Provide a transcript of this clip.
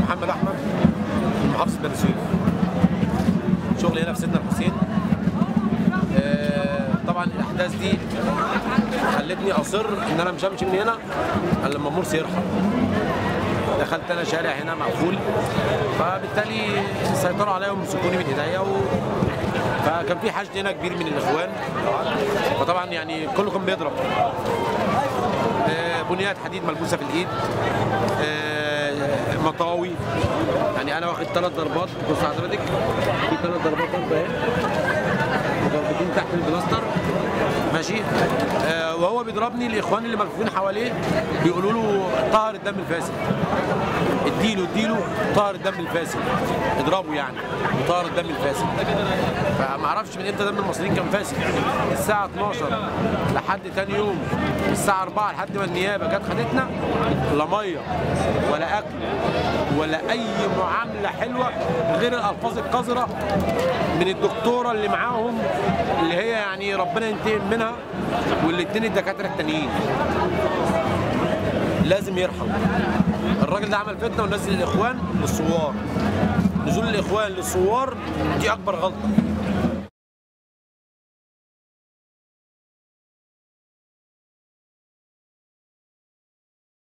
محمد احمد من محافظه بني سويف شغلي هنا في سيدنا الحسين آه، طبعا الاحداث دي خلتني اصر ان انا مش همشي من هنا الا لما مرسي يرحل دخلت انا شارع هنا مقفول فبالتالي سيطروا عليا ومسكوني من ايديا و... فكان في حشد هنا كبير من الاخوان فطبعا يعني كله كان بيضرب آه، بنيات حديد ملبوسه في الايد آه، مطاوي يعني انا واخد ثلاث ضربات بص حضرتك في ثلاث ضربات ضربه اهي وضربتين تحت البلاستر ماشي آه وهو بيضربني الاخوان اللي ملفوفين حواليه بيقولوا له طهر الدم الفاسد اديله اديله طهر الدم الفاسد اضربه يعني طهر الدم الفاسد فما اعرفش من امتى دم المصريين كان فاسد الساعه 12 لحد تاني يوم الساعه 4 لحد ما النيابه جت خدتنا لا ميه ولا اكل ولا اي معامله حلوه غير الالفاظ القذره من الدكتوره اللي معاهم اللي هي يعني ربنا ينتقم منها والاتنين الدكاتره التانيين لازم يرحم الراجل ده عمل فتنه ونزل الاخوان للثوار نزول الاخوان للثوار دي اكبر غلطه